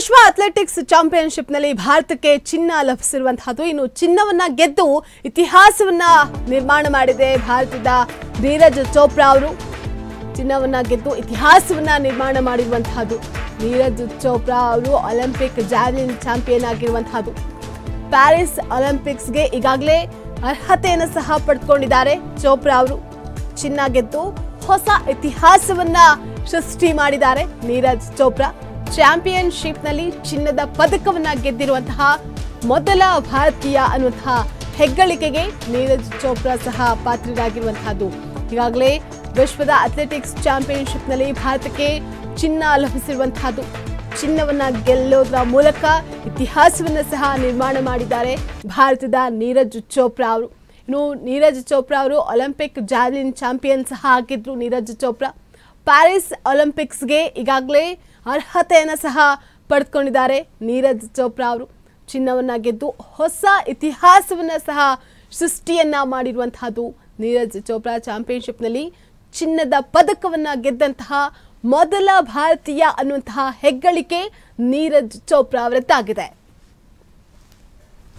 ವಿಶ್ವ ಅಥ್ಲೆಟಿಕ್ಸ್ ಚಾಂಪಿಯನ್ಶಿಪ್ನಲ್ಲಿ ಭಾರತಕ್ಕೆ ಚಿನ್ನ ಲಭಿಸಿರುವಂತಹದ್ದು ಇನ್ನು ಚಿನ್ನವನ್ನ ಗೆದ್ದು ಇತಿಹಾಸವನ್ನ ನಿರ್ಮಾಣ ಮಾಡಿದೆ ಭಾರತದ ನೀರಜ್ ಚೋಪ್ರಾ ಅವರು ಚಿನ್ನವನ್ನ ಗೆದ್ದು ಇತಿಹಾಸವನ್ನ ನಿರ್ಮಾಣ ಮಾಡಿರುವಂತಹದ್ದು ನೀರಜ್ ಚೋಪ್ರಾ ಅವರು ಒಲಿಂಪಿಕ್ ಜಾವ್ಲಿನ್ ಚಾಂಪಿಯನ್ ಆಗಿರುವಂತಹದ್ದು ಪ್ಯಾರಿಸ್ ಒಲಿಂಪಿಕ್ಸ್ಗೆ ಈಗಾಗಲೇ ಅರ್ಹತೆಯನ್ನು ಸಹ ಪಡೆದುಕೊಂಡಿದ್ದಾರೆ ಚೋಪ್ರಾ ಅವರು ಚಿನ್ನ ಗೆದ್ದು ಹೊಸ ಇತಿಹಾಸವನ್ನ ಸೃಷ್ಟಿ ಮಾಡಿದ್ದಾರೆ ನೀರಜ್ ಚೋಪ್ರಾ ಚಾಂಪಿಯನ್ಶಿಪ್ನಲ್ಲಿ ಚಿನ್ನದ ಪದಕವನ್ನ ಗೆದ್ದಿರುವಂತಹ ಮೊದಲ ಭಾರತೀಯ ಅನ್ನುವಂತಹ ಹೆಗ್ಗಳಿಕೆಗೆ ನೀರಜ್ ಚೋಪ್ರಾ ಸಹ ಪಾತ್ರರಾಗಿರುವಂತಹದ್ದು ಈಗಾಗಲೇ ವಿಶ್ವದ ಅಥ್ಲೆಟಿಕ್ಸ್ ಚಾಂಪಿಯನ್ಶಿಪ್ನಲ್ಲಿ ಭಾರತಕ್ಕೆ ಚಿನ್ನ ಲಭಿಸಿರುವಂತಹದ್ದು ಚಿನ್ನವನ್ನ ಗೆಲ್ಲೋದ್ರ ಮೂಲಕ ಇತಿಹಾಸವನ್ನ ಸಹ ನಿರ್ಮಾಣ ಮಾಡಿದ್ದಾರೆ ಭಾರತದ ನೀರಜ್ ಚೋಪ್ರಾ ಅವರು ಇನ್ನು ನೀರಜ್ ಚೋಪ್ರಾ ಅವರು ಒಲಿಂಪಿಕ್ ಜಾವ್ಲಿನ್ ಚಾಂಪಿಯನ್ ಸಹ ಆಗಿದ್ರು ನೀರಜ್ ಚೋಪ್ರಾ ಪ್ಯಾರಿಸ್ ಒಲಿಂಪಿಕ್ಸ್ಗೆ ಈಗಾಗಲೇ ಅರ್ಹತೆಯನ್ನು ಸಹ ಪಡೆದುಕೊಂಡಿದ್ದಾರೆ ನೀರಜ್ ಚೋಪ್ರಾ ಅವರು ಚಿನ್ನವನ್ನ ಗೆದ್ದು ಹೊಸ ಇತಿಹಾಸವನ್ನ ಸಹ ಸೃಷ್ಟಿಯನ್ನ ಮಾಡಿರುವಂತಹದ್ದು ನೀರಜ್ ಚೋಪ್ರಾ ಚಾಂಪಿಯನ್ಶಿಪ್ನಲ್ಲಿ ಚಿನ್ನದ ಪದಕವನ್ನ ಗೆದ್ದಂತಹ ಮೊದಲ ಭಾರತೀಯ ಅನ್ನುವಂತಹ ಹೆಗ್ಗಳಿಕೆ ನೀರಜ್ ಚೋಪ್ರಾ ಅವರದ್ದಾಗಿದೆ